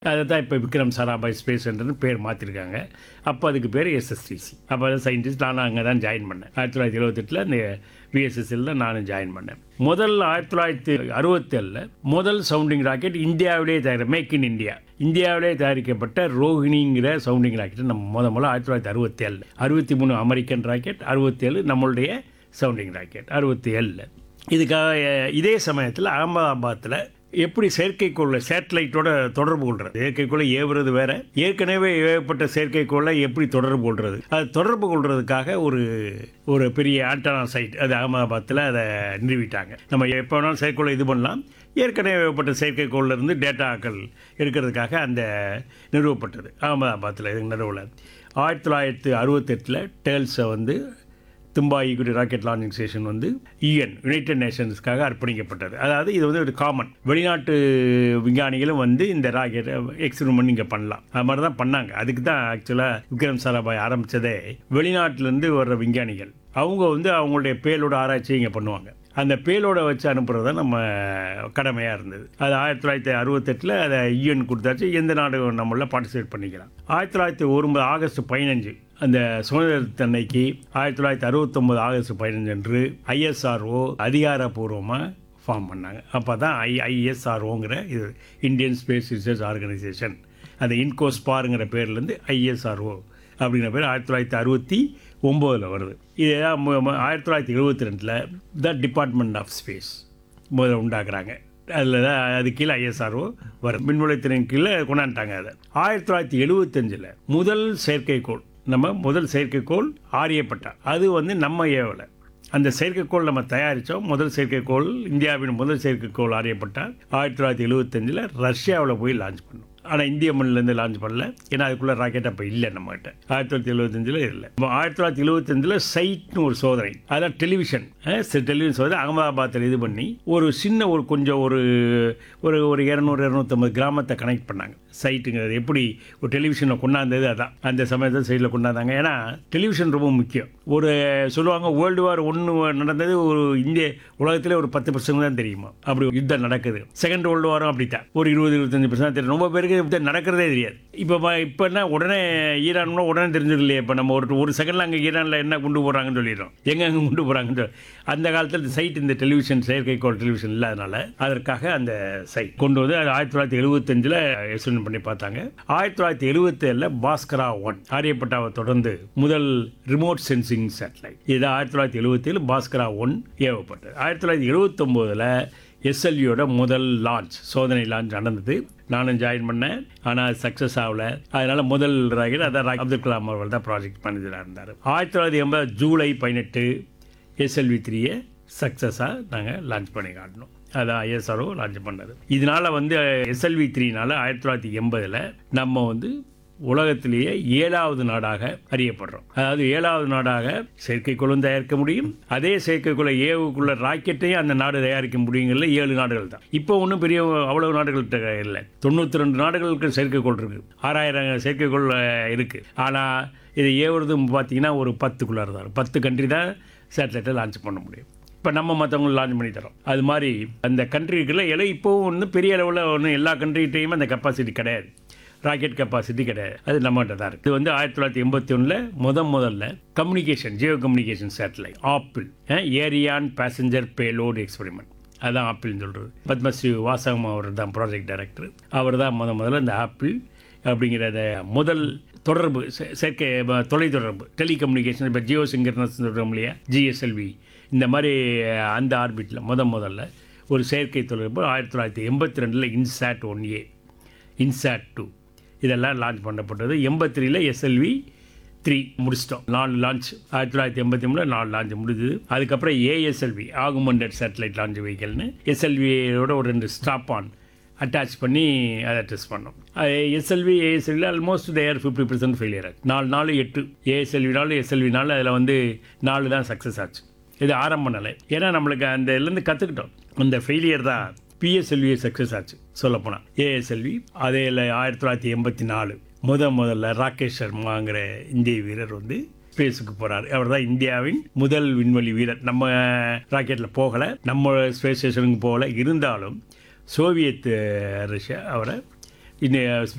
அதை தான் இப்போ விக்ரம் சாராபாய் ஸ்பேஸ் சென்டர்னு பேர் மாற்றிருக்காங்க அப்போ அதுக்கு பேர் எஸ்எஸ்டிசி அப்போ தான் சயின்டிஸ்ட் நானும் அங்கே தான் ஜாயின் பண்ணேன் ஆயிரத்தி தொள்ளாயிரத்தி எழுபத்தெட்டில் அந்த விஎஸ்எஸ்எல் தான் நானும் ஜாயின் பண்ணேன் முதல் ஆயிரத்தி தொள்ளாயிரத்தி அறுபத்தேழில் முதல் சவுண்டிங் ராக்கெட் இந்தியாவிலே தயாரி மேக் இன் இந்தியா இந்தியாவிலே தயாரிக்கப்பட்ட ரோஹிணிங்கிற சவுண்டிங் ராக்கெட் நம்ம முத முதல்ல ஆயிரத்தி தொள்ளாயிரத்தி அறுபத்தேழில் அறுபத்தி மூணு அமெரிக்கன் ராக்கெட் அறுபத்தேழு நம்மளுடைய சவுண்டிங் ராக்கெட் அறுபத்தி ஏழில் இதுக்காக அஹ், இதே சமயத்தில் அகமதாபாத்தில் எப்படி செயற்கைக்கோளை சேட்டலைட்டோட தொடர்பு கொள்றது செயற்கைக்கோளை ஏவுறது வேற ஏற்கனவே ஏவப்பட்ட செயற்கைக்கோளை எப்படி தொடர்பு கொள்றது அது தொடர்பு கொள்றதுக்காக ஒரு ஒரு பெரிய ஆண்டனா சைட் அது அகமதாபாத்தில் அதை நிறுவிட்டாங்க நம்ம எப்போ வேணாலும் செயற்கைக்கோளை இது பண்ணலாம் ஏற்கனவே ஏவப்பட்ட செயற்கைக்கோளில் இருந்து டேட்டாக்கள் இருக்கிறதுக்காக அந்த நிறுவப்பட்டது அகமதாபாத்தில் இது நடுவில் ஆயிரத்தி தொள்ளாயிரத்தி அறுபத்தெட்டில் டேல்ஸை வந்து தும்பாய் ஈக்குடி ராக்கெட் லான்ச்சிங் ஸ்டேஷன் வந்து யூஎன் யுனைடெட் நேஷன்ஸ்க்காக அர்ப்பணிக்கப்பட்டது அதாவது இது வந்து ஒரு காமன் வெளிநாட்டு விஞ்ஞானிகளும் வந்து இந்த ராக்கெட் எக்ஸ்பெரிமெண்ட் இங்கே பண்ணலாம் அது மாதிரி தான் பண்ணாங்க அதுக்கு தான் ஆக்சுவலாக விக்ரம் சாராபாய் ஆரம்பித்ததே வெளிநாட்டிலேருந்து வர்ற விஞ்ஞானிகள் அவங்க வந்து அவங்களுடைய பேலோட ஆராய்ச்சி இங்கே பண்ணுவாங்க அந்த பேலோட வச்சு அனுப்புறது தான் நம்ம கடமையாக இருந்தது அது ஆயிரத்தி தொள்ளாயிரத்தி அறுபத்தெட்டில் அதை யூஎன் கொடுத்தாச்சு எந்த நாடு நம்மள பார்ட்டிசிபேட் பண்ணிக்கலாம் ஆயிரத்தி தொள்ளாயிரத்தி ஒன்பது ஆகஸ்ட் பதினஞ்சு அந்த சுதந்திரத்தன்னைக்கு ஆயிரத்தி தொள்ளாயிரத்தி அறுபத்தொம்பது ஆகஸ்ட் பதினஞ்சு அன்று ஐஎஸ்ஆர்ஓ அதிகாரப்பூர்வமாக ஃபார்ம் பண்ணாங்க அப்போ தான் ஐ ஐஎஸ்ஆர்ஓங்கிற இது இந்தியன் ஸ்பேஸ் ரிசர்ச் ஆர்கனைசேஷன் அந்த இன்கோஸ்பாருங்கிற பேர்லேருந்து ஐஎஸ்ஆர்ஓ அப்படிங்கிற பேர் ஆயிரத்தி தொள்ளாயிரத்தி அறுபத்தி ஒம்போதில் வருது இது ஆயிரத்தி தொள்ளாயிரத்தி எழுபத்தி ரெண்டில் த டிபார்ட்மெண்ட் ஆஃப் ஸ்பேஸ் முதல்ல உண்டாக்குறாங்க அதில் தான் அது கீழே ஐஎஸ்ஆர்ஓ வரும் மின்வலைத்திறன் கீழே கொண்டாந்துட்டாங்க அதை ஆயிரத்தி தொள்ளாயிரத்தி எழுபத்தஞ்சில் முதல் செயற்கைக்கோள் நம்ம முதல் செயற்கைக்கோள் ஆரியப்பட்டா அது வந்து நம்ம ஏவலை அந்த செயற்கைக்கோள் நம்ம தயாரித்தோம் முதல் செயற்கைக்கோள் இந்தியாவின் முதல் செயற்கைக்கோள் ஆரியப்பட்டா ஆயிரத்தி தொள்ளாயிரத்தி எழுபத்தஞ்சில் ரஷ்யாவில் போய் லான்ச் பண்ணோம் ஆனால் இந்திய மண்ணிலேருந்து லான்ச் பண்ணல ஏன்னா அதுக்குள்ளே ராக்கெட் அப்போ இல்லை நம்மகிட்ட ஆயிரத்தி தொள்ளாயிரத்தி எழுபத்தஞ்சில் இல்லை இப்போ ஆயிரத்தி தொள்ளாயிரத்தி எழுபத்தஞ்சில் சைட்னு ஒரு சோதனை அதான் டெலிவிஷன் டெலிவிஷன் சோதனை அகமதாபாத்தில் இது பண்ணி ஒரு சின்ன ஒரு கொஞ்சம் ஒரு ஒரு ஒரு இரநூறு இரநூத்தம்பது கிராமத்தை கனெக்ட் பண்ணாங்க சைட்டுங்கிறது எப்படி ஒரு டெலிவிஷனில் கொண்டாந்தது அதான் அந்த சமயத்தில் சைடில் கொண்டாந்தாங்க ஏன்னா டெலிவிஷன் ரொம்ப முக்கியம் ஒரு சொல்லுவாங்க வேர்ல்டு வார் ஒன்று நடந்தது ஒரு இந்திய உலகத்திலே ஒரு பத்து பர்சன்ட் தான் தெரியுமா அப்படி ஒரு யுத்தம் நடக்குது செகண்ட் வேர்ல்டு வாரம் அப்படித்தான் ஒரு இருபது இருபத்தஞ்சு பர்சன்ட் தெரியும் ரொம்ப பேருக்கு யுத்தம் நடக்கிறதே தெரியாது இப்போ இப்போ என்ன உடனே ஈரான்னா உடனே தெரிஞ்சது இல்லையா இப்போ நம்ம ஒரு ஒரு செகண்டில் அங்கே ஈரானில் என்ன கொண்டு போகிறாங்கன்னு சொல்லிடுறோம் எங்கே அங்கே கொண்டு போகிறாங்கன்னு சொல்லி அந்த காலத்தில் இந்த சைட் இந்த டெலிவிஷன் செயற்கைக்கோள் டெலிவிஷன் இல்லாதனால அதற்காக அந்த சைட் கொண்டு வந்து அது ஆயிரத்தி தொள்ளாயிரத்தி எழுபத்தஞ்சில் எக்ஸ்பிளைன் பண்ணி பார்த்தாங்க ஆயிரத்தி தொள்ளாயிரத்தி எழுபத்தேழில் பாஸ்கரா ஒன் ஆரியப்பட்டாவை தொடர்ந்து முதல் ரிமோட் சென்சிங் சேட்டலைட் இது ஆயிரத்தி தொள்ளாயிரத்தி எழுபத்தேழு பாஸ்கரா ஒன் ஏவப்பட்டது ஆயிரத்தி தொள்ளாயிரத்தி எழுபத்தொம்போதில் எஸ்எல்வியோட முதல் லான்ச் சோதனை லான்ச் நடந்தது நானும் ஜாயின் பண்ணேன் ஆனால் சக்ஸஸ் ஆகல அதனால முதல் ராக்கெட் அதான் ராக் அப்துல் கலாம் அவர்கள் தான் ப்ராஜெக்ட் மேனேஜராக இருந்தார் ஆயிரத்தி தொள்ளாயிரத்தி எண்பது ஜூலை பதினெட்டு எஸ்எல்வி த்ரீயை சக்ஸஸாக நாங்கள் லான்ச் பண்ணி காட்டினோம் அதான் ஐஎஸ்ஆர்ஓ லான்ச் பண்ணது இதனால் வந்து எஸ்எல்வி த்ரீனால் ஆயிரத்தி தொள்ளாயிரத்தி எண்பதில் நம்ம வந்து உலகத்திலேயே ஏழாவது நாடாக அறியப்படுறோம் அதாவது ஏழாவது நாடாக செயற்கைக்கோளும் தயாரிக்க முடியும் அதே செயற்கைக்கோளை ஏவுக்குள்ள ராக்கெட்டையும் அந்த நாடு தயாரிக்க முடியுங்கிறதுல ஏழு நாடுகள் தான் இப்போ ஒன்றும் பெரிய அவ்வளவு நாடுகள்கிட்ட இல்லை தொண்ணூற்றி ரெண்டு நாடுகளுக்கு செயற்கைக்கோள் இருக்கு ஆறாயிரம் செயற்கைக்கோள் அஹ், இருக்கு ஆனால் இதை ஏவுறது பார்த்தீங்கன்னா ஒரு பத்துக்குள்ளார தான் பத்து கண்ட்ரி தான் சேட்டலைட்டை லான்ச் பண்ண முடியும் இப்போ நம்ம மற்றவங்களும் லான்ச் பண்ணி தரோம் அது மாதிரி அந்த கண்ட்ரிக்குள்ள இலை இப்போவும் ஒன்றும் பெரிய அளவில் ஒன்றும் எல்லா கண்ட்ரிகிட்டையும் அந்த கெப்பாசிட்டி கிடையாது ராக்கெட் கெப்பாசிட்டி கிடையாது அது நம்மகிட்ட தான் இருக்குது இது வந்து ஆயிரத்தி தொள்ளாயிரத்தி எண்பத்தி ஒன்றில் முத முதல்ல communication geo communication satellite APPLE Ariane passenger payload experiment அதான் ஆப்பிள்னு சொல்கிறது பத்மஸ்ரீ வாசகம் அவர் தான் ப்ராஜெக்ட் டைரக்டர் அவர் தான் முத முதல்ல இந்த ஆப்பிள் அப்படிங்கிற அந்த முதல் தொடர்பு செ- செயற்கை ப- தொலைத்தொடர்பு டெலிகம்யூனிகேஷன் இப்போ ஜியோ சிங்கர்னஸ் சொல்கிறோம் இல்லையா ஜிஎஸ்எல்வி இந்த மாதிரி அஹ், அந்த ஆர்பிட்டில் முத முதல்ல ஒரு செயற்கை தொடர்பு ஆயிரத்தி தொள்ளாயிரத்தி எண்பத்தி ரெண்டில் INSAT one A INSAT two இதெல்லாம் லான்ச் பண்ணப்பட்டது எண்பத்திரியில் எஸ்எல்வி த்ரீ முடிச்சிட்டோம் நாலு லான்ச் ஆயிரத்தி தொள்ளாயிரத்தி எண்பத்தி மூணில் நாலு லான்ச் முடிஞ்சது அதுக்கப்புறம் ஏஎஸ்எல்வி ஆகுமெண்டட் சேட்டலைட் லான்ச் வெஹிக்கல்னு எஸ்எல்வியோட ஒரு ரெண்டு ஸ்டாப் ஆன் அட்டாச் பண்ணி அதை டெஸ்ட் பண்ணோம் SLV ASLV almost there fifty percent failure ஆச்சு நாலு நாலு எட்டு ஏஎஸ்எல்வினாலும் எஸ்எல்வினாலும் அதில் வந்து நாலு தான் சக்ஸஸ் ஆச்சு இது ஆரம்ப நிலை ஏன்னா நம்மளுக்கு அந்த இதுலேருந்து கற்றுக்கிட்டோம் அந்த ஃபெயிலியர் தான் பிஎஸ்எல்வி சக்ஸஸ் ஆச்சு சொல்லப்போனால் ஏஎஸ்எல்வி அதே இல்லை ஆயிரத்தி தொள்ளாயிரத்தி எண்பத்தி நாலு முத முதல்ல ராகேஷ் சர்மாங்கிற இந்திய வீரர் வந்து ஸ்பேஸுக்கு போறாரு அவர் தான் இந்தியாவின் முதல் விண்வெளி வீரர் நம்ம ராக்கெட்டில் போகலை நம்ம ஸ்பேஸ் ஸ்டேஷனுக்கு போகல இருந்தாலும் சோவியத் ரஷ்யா அவரை இந்த